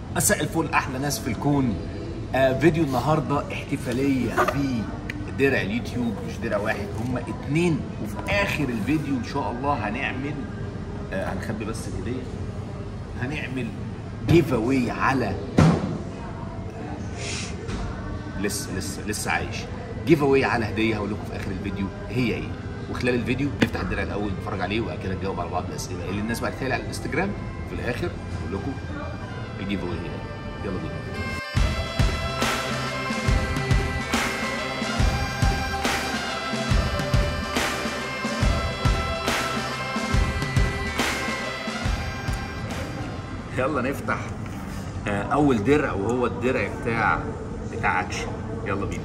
مساء الفل احلى ناس في الكون آه فيديو النهارده احتفاليه في درع اليوتيوب مش درع واحد هما اتنين وفي اخر الفيديو ان شاء الله هنعمل آه هنخبي بس الهديه هنعمل جيف اواي على لسه لسه لسه عايش جيف اواي على هديه هقول لكم في اخر الفيديو هي ايه وخلال الفيديو نفتح الدرع الاول نتفرج عليه وبعد كده نجاوب على بعض الاسئله اللي الناس بعتها لي على الانستجرام في الاخر اقول لكم الجيف اواي هي إيه. يلا بينا يلا نفتح آه، اول درع وهو الدرع بتاع بتاع اكشن يلا بينا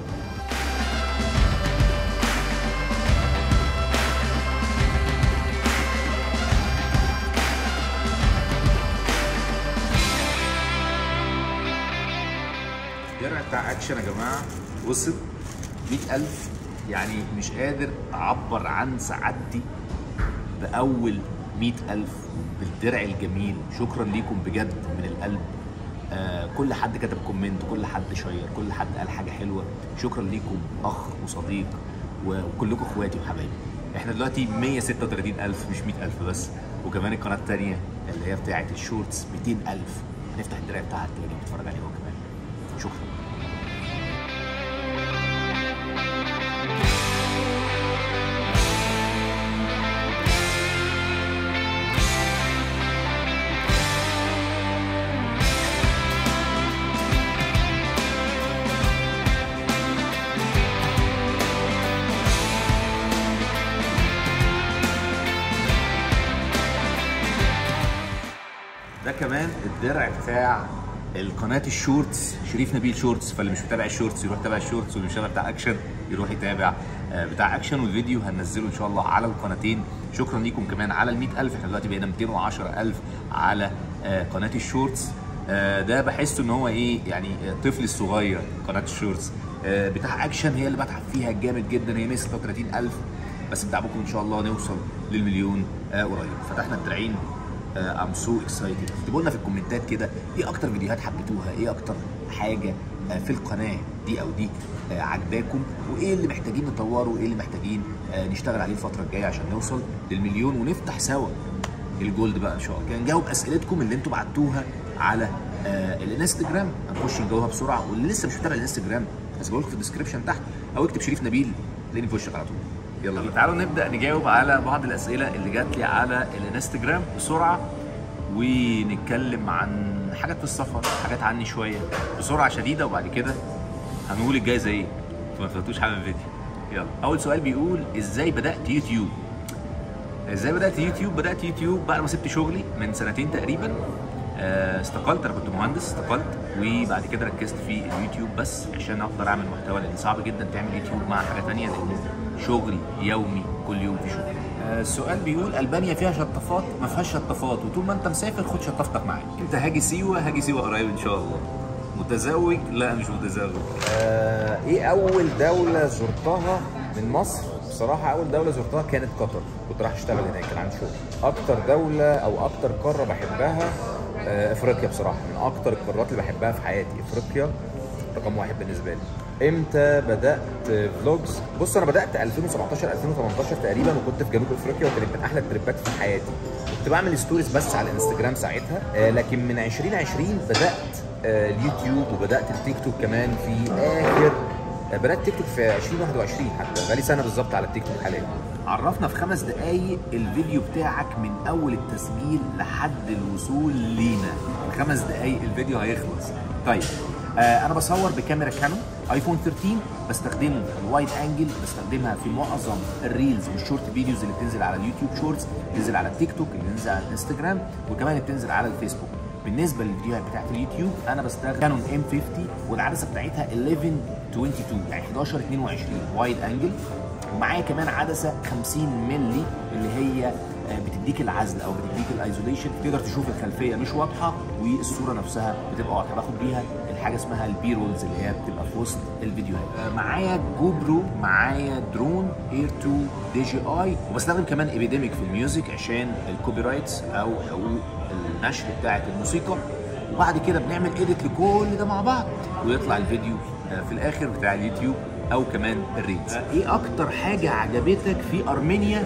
الدرع بتاع اكشن يا جماعه وصل 100000 يعني مش قادر اعبر عن سعادتي باول 100000 بالدرع الجميل شكرا ليكم بجد من القلب آه كل حد كتب كومنت كل حد شير كل حد قال حاجه حلوه شكرا ليكم اخ وصديق وكلكم اخواتي وحبايبي احنا دلوقتي 136000 مش 100000 بس وكمان القناه الثانيه اللي هي بتاعه الشورتس 200000 هنفتح الدرع بتاعها تلاقيه بيتفرج عليه هو كمان شكرا ده كمان الدرع بتاع القناه الشورتس شريف نبيل شورتس فاللي مش متابع الشورتس يروح يتابع الشورتس واللي مش متابع بتاع اكشن يروح يتابع آه، بتاع اكشن والفيديو هننزله ان شاء الله على القناتين شكرا ليكم كمان على ال 100000 احنا دلوقتي بقينا 210000 على آه، قناه الشورتس آه، ده بحسه ان هو ايه يعني آه، طفلي الصغير قناه الشورتس آه، بتاع اكشن هي اللي بتعب فيها جامد جدا هي 136000 بس بدعمكم ان شاء الله نوصل للمليون آه، قريب فتحنا الدراعين ام سو اكسايتد اكتبوا لنا في الكومنتات كده ايه اكتر فيديوهات حبيتوها ايه اكتر حاجه آه، في القناه دي او دي آه، عجباكم وايه اللي محتاجين نطوره وايه اللي محتاجين آه، نشتغل عليه الفتره الجايه عشان نوصل للمليون ونفتح سوا الجولد بقى ان شاء الله نجاوب اسئلتكم اللي انتم بعتوها على آه، الانستجرام هنخش نجاوبها بسرعه واللي لسه مش متابع الانستجرام هسيبه لكم في الديسكربشن تحت او اكتب شريف نبيل تلاقيني في وشك على طول يلا بينا تعالوا نبدا نجاوب على بعض الاسئله اللي جات لي على الانستجرام بسرعه ونتكلم عن حاجات في السفر حاجات عني شويه بسرعه شديده وبعد كده هنقول الجايزه ايه فما تفوتوش حاجه من الفيديو يلا اول سؤال بيقول ازاي بدات يوتيوب ازاي بدات يوتيوب بدات يوتيوب بعد ما سبت شغلي من سنتين تقريبا آه، استقلت انا كنت مهندس استقلت وبعد كده ركزت في اليوتيوب بس عشان اقدر اعمل محتوى لان صعب جدا تعمل يوتيوب مع حاجه تانية لان شغل يومي كل يوم في شغل آه، السؤال بيقول البانيا فيها شطافات ما فيهاش شطافات وطول ما انت مسافر خد شطافتك معاك انت هاجي سيوه هاجي سيوه قريب ان شاء الله متزوج لا مش متزوج آه، ايه اول دولة زرتها من مصر؟ بصراحة أول دولة زرتها كانت قطر، كنت رايح أشتغل هناك كان عندي شغل. أكتر دولة أو أكتر قارة بحبها آه، أفريقيا بصراحة، من أكتر القارات اللي بحبها في حياتي، أفريقيا رقم واحد بالنسبة لي. إمتى بدأت فلوجز؟ بص أنا بدأت 2017 2018 تقريبا وكنت في جنوب أفريقيا وكانت من أحلى التريبات في حياتي. كنت بعمل ستوريز بس على الانستجرام ساعتها، آه، لكن من 2020 بدأت آه، اليوتيوب وبدات التيك توك كمان في اخر آه، بدات تيك توك في 2021 حتى بقالي سنه بالظبط على التيك توك حاليا عرفنا في خمس دقايق الفيديو بتاعك من اول التسجيل لحد الوصول لينا خمس دقايق الفيديو هيخلص طيب آه انا بصور بكاميرا كانون ايفون 13 بستخدم الوايد انجل بستخدمها في معظم الريلز والشورت فيديوز اللي بتنزل على اليوتيوب شورتس بتنزل على التيك توك اللي بتنزل على الانستجرام وكمان اللي بتنزل على الفيسبوك بالنسبه للفيديوهات بتاعت اليوتيوب انا بستخدم كانون ام 50 والعدسه بتاعتها 1122 يعني 11 22 وايد انجل ومعايا كمان عدسه 50 مللي اللي هي آه، بتديك العزل او بتديك الايزوليشن تقدر تشوف الخلفيه مش واضحه والصوره نفسها بتبقى واضحه باخد بيها الحاجه اسمها البي رولز اللي هي بتبقى في وسط الفيديوهات آه، معايا جو برو معايا درون اير 2 دي جي اي وبستخدم كمان ايبيديميك في الميوزك عشان الكوبي رايتس او حقوق النشر بتاعه الموسيقى وبعد كده بنعمل اديت لكل ده مع بعض ويطلع الفيديو آه، في الاخر بتاع اليوتيوب او كمان الريلز ايه اكتر حاجه عجبتك في ارمينيا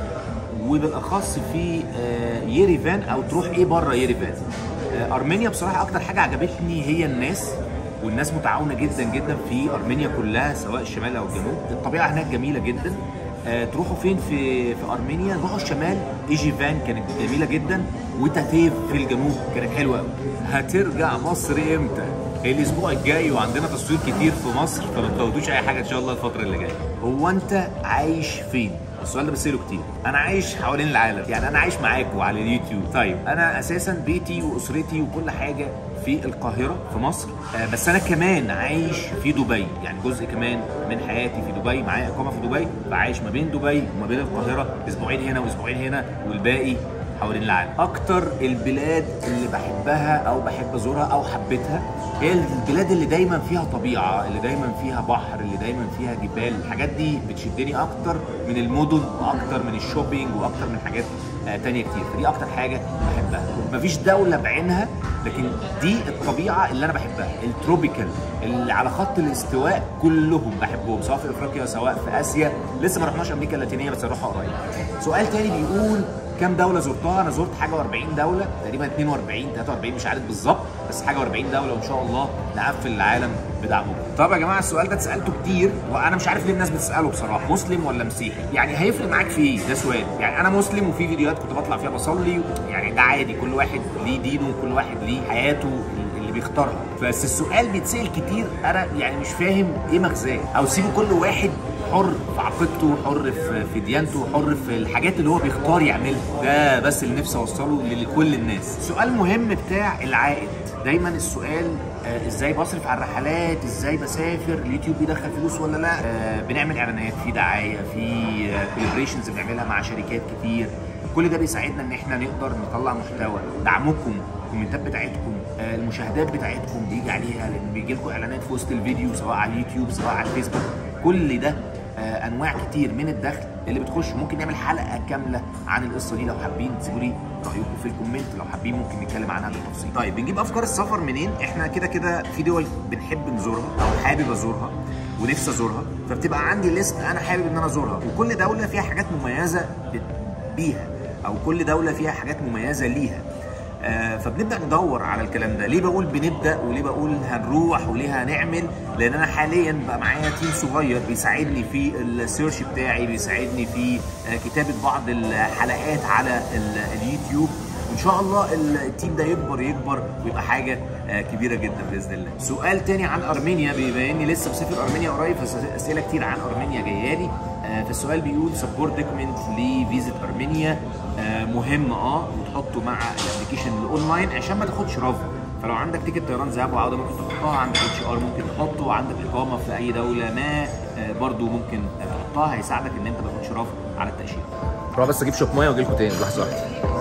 وبالاخص في آه، ييريفان او تروح ايه بره ييريفان آه، ارمينيا بصراحه اكتر حاجه عجبتني هي الناس والناس متعاونه جدا جدا في ارمينيا كلها سواء الشمال او الجنوب الطبيعه هناك جميله جدا آه، تروحوا فين في في ارمينيا روحوا الشمال ايجيفان كانت جميله جدا وتاتيف في الجنوب كانت حلوه قوي هترجع مصر امتى الاسبوع الجاي وعندنا تصوير كتير في مصر فما تفوتوش اي حاجه ان شاء الله الفتره اللي جايه هو انت عايش فين السؤال ده بسأله كتير انا عايش حوالين العالم يعني انا عايش معاكم على اليوتيوب طيب انا اساسا بيتي واسرتي وكل حاجه في القاهره في مصر آه بس انا كمان عايش في دبي يعني جزء كمان من حياتي في دبي معايا اقامه في دبي فعايش ما بين دبي وما بين القاهره اسبوعين هنا واسبوعين هنا والباقي حوالين العالم اكتر البلاد اللي بحبها او بحب ازورها او حبيتها هي البلاد اللي دايما فيها طبيعه اللي دايما فيها بحر اللي دايما فيها جبال الحاجات دي بتشدني اكتر من المدن واكتر من الشوبينج واكتر من حاجات آه، تانية كتير فدي اكتر حاجه بحبها مفيش دوله بعينها لكن دي الطبيعه اللي انا بحبها التروبيكال اللي على خط الاستواء كلهم بحبهم سواء في افريقيا سواء في اسيا لسه ما رحناش امريكا اللاتينيه بس هنروحها قريب سؤال تاني بيقول كام دوله زرتها انا زرت حاجه و40 دوله تقريبا 42 43 مش عارف بالظبط بس حاجه و40 دوله وان شاء الله نقفل العالم بدعمهم طب يا جماعه السؤال ده اتسالته كتير وانا مش عارف ليه الناس بتساله بصراحه مسلم ولا مسيحي يعني هيفرق معاك في ايه ده سؤال يعني انا مسلم وفي فيديوهات كنت بطلع فيها بصلي يعني ده عادي كل واحد ليه دينه وكل واحد ليه حياته اللي بيختارها بس السؤال بيتسال كتير انا يعني مش فاهم ايه مغزاه او سيبوا كل واحد حر في عقيدته حر في في ديانته حر في الحاجات اللي هو بيختار يعملها ده بس اللي نفسي اوصله لكل الناس سؤال مهم بتاع العائد دايما السؤال آه ازاي بصرف على الرحلات ازاي بسافر اليوتيوب بيدخل فلوس ولا لا آه بنعمل اعلانات في دعايه في كولابريشنز بنعملها مع شركات كتير كل ده بيساعدنا ان احنا نقدر نطلع محتوى دعمكم الكومنتات بتاعتكم آه، المشاهدات بتاعتكم بيجي عليها لان بيجي لكم اعلانات في وسط الفيديو سواء على اليوتيوب سواء على الفيسبوك كل ده آه، انواع كتير من الدخل اللي بتخش ممكن نعمل حلقه كامله عن القصه دي لو حابين تسيبوا لي رايكم في الكومنت لو حابين ممكن نتكلم عنها بالتفصيل طيب بنجيب افكار السفر منين احنا كده كده في دول بنحب نزورها او حابب ازورها ونفسي ازورها فبتبقى عندي ليست انا حابب ان انا ازورها وكل دوله فيها حاجات مميزه بت- بيها او كل دوله فيها حاجات مميزه ليها آه، فبنبدا ندور على الكلام ده ليه بقول بنبدا وليه بقول هنروح وليه هنعمل لان انا حاليا بقى معايا تيم صغير بيساعدني في السيرش بتاعي بيساعدني في آه، كتابه بعض الحلقات على ال- اليوتيوب وان شاء الله ال- التيم ده يكبر يكبر ويبقى حاجه آه، كبيره جدا باذن الله سؤال تاني عن ارمينيا بما اني لسه مسافر ارمينيا قريب فاسئله كتير عن ارمينيا جايه لي آه، فالسؤال بيقول سبورت دوكيمنت لفيزيت ارمينيا آه، مهم اه وتحطه مع الابلكيشن الاونلاين عشان ما تاخدش رفض فلو عندك تيكت طيران ذهاب وعوده ممكن تحطها عندك اتش ار ممكن تحطه عندك اقامه في اي دوله ما آه، برضو ممكن آه، تحطها هيساعدك ان انت ما تاخدش رفض على التاشيره روح بس اجيب شوب ميه واجي لكم تاني لحظه واحده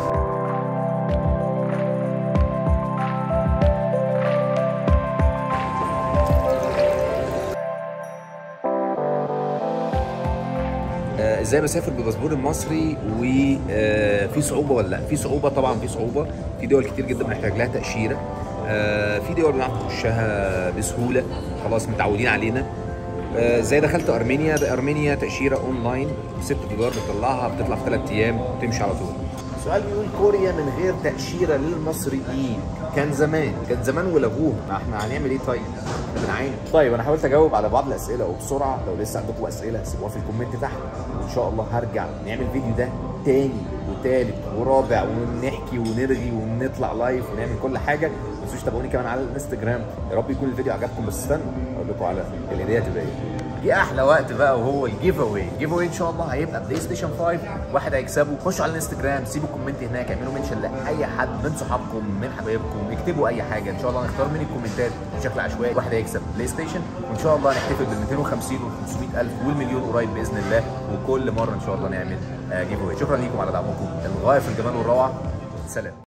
آه، ازاي بسافر بالباسبور المصري وفي صعوبه ولا لا في صعوبه طبعا في صعوبه في دول كتير جدا بنحتاج لها تاشيره آه، في دول بنعرف نخشها بسهوله خلاص متعودين علينا آه، زي دخلت ارمينيا بارمينيا تاشيره اونلاين ب 6 دولار بتطلعها بتطلع في 3 ايام وتمشي على طول سؤال بيقول كوريا من غير تأشيرة للمصريين كان زمان كان زمان ولغوها ما احنا هنعمل ايه طيب؟ احنا بنعاني طيب انا حاولت اجاوب على بعض الاسئله وبسرعه لو لسه عندكم اسئله سيبوها في الكومنت تحت وان شاء الله هرجع نعمل فيديو ده تاني وتالت ورابع ونحكي ونرغي ونطلع لايف ونعمل كل حاجه ما تنسوش تابعوني كمان على الانستجرام يا رب يكون الفيديو عجبكم بس استنوا اقول لكم على الهديه تبقى ايه جه احلى وقت بقى وهو الجيف اواي الجيف اواي ان شاء الله هيبقى بلاي ستيشن 5 واحد هيكسبه خشوا على الانستجرام سيبوا كومنت هناك اعملوا منشن لاي حد من صحابكم من حبايبكم اكتبوا اي حاجه ان شاء الله نختار من الكومنتات بشكل عشوائي واحد هيكسب بلاي ستيشن وان شاء الله نحتفل بال 250 وال 500 الف والمليون قريب باذن الله وكل مره ان شاء الله نعمل جيف اواي شكرا ليكم على دعمكم الغايه في الجمال والروعه سلام